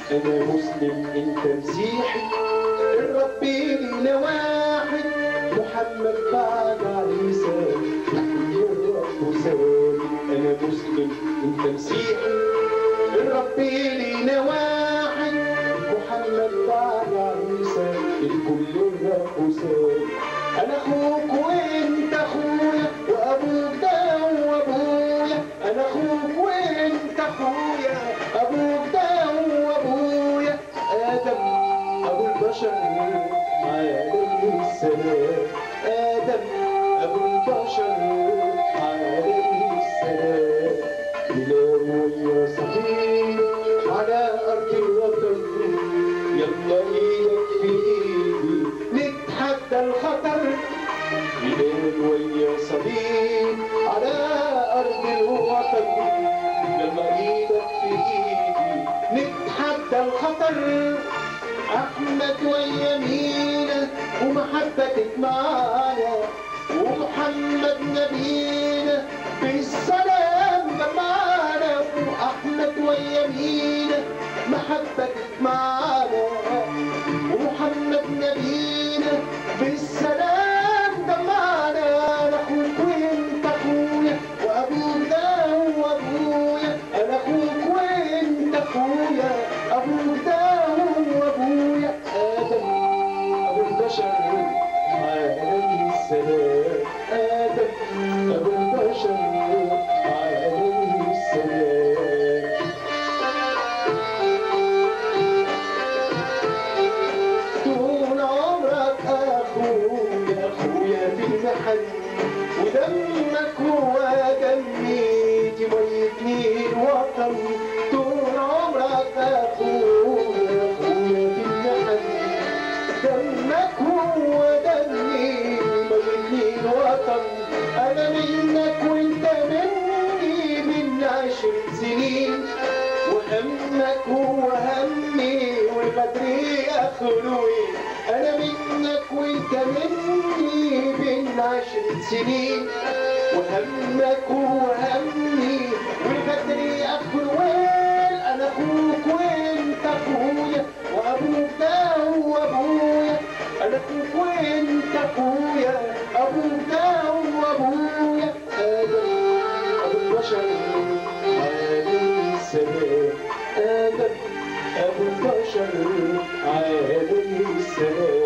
انا مسلم انت مسيحي الرب لينا واحد محمد بعد عيسى الرب سامي انا مسلم انت مسيحي الرب لينا واحد محمد بعد عيسى الكل الرب سامي انا اخوك وانت اخويا وابوك ده وابويا انا اخوك وانت اخويا ابوك ده وابويا ادم ابو البشر عليه السلام ادم ابو البشر عليه السلام بلال ويا صديق على ارض الوطن يلا ايدك في ايدي نتحدى الخطر بلال ويا صديق على ارض الوطن يلا ايدك في ايدي نتحدى الخطر احمد ويمينا ومحبتك معانا ومحمد نبينا بالسلام معانا واحمد ويمينا محبتك معانا ومحمد نبينا بالسلام معانا انا اخوك وانت اخويا وابوك ده وابويا انا اخوك وانت اخويا ابوك ده وابويا ادم ابو البشر عليه السلام ادم ابو البشر عليه السلام طول عمرك اخويا اخويا في المحن ودمك هو دمي تميتني الوطن طول عمرك اخويا اخويا في المحن دمك هو دمي ميتني الوطن انا منك وانت مني من عشر سنين وهمك هو همي والبدر اخلوي انا منك وانت مني بين عشر سنين وهمك هو همي والبدر اخلوي انا اخوك وانت اخويا وابوك ده هو ابويا انا اخوك وانت اخويا ابوك ده هو ابويا ادم ابو البشر عليه السلام آدم أبو البشر عليه السلام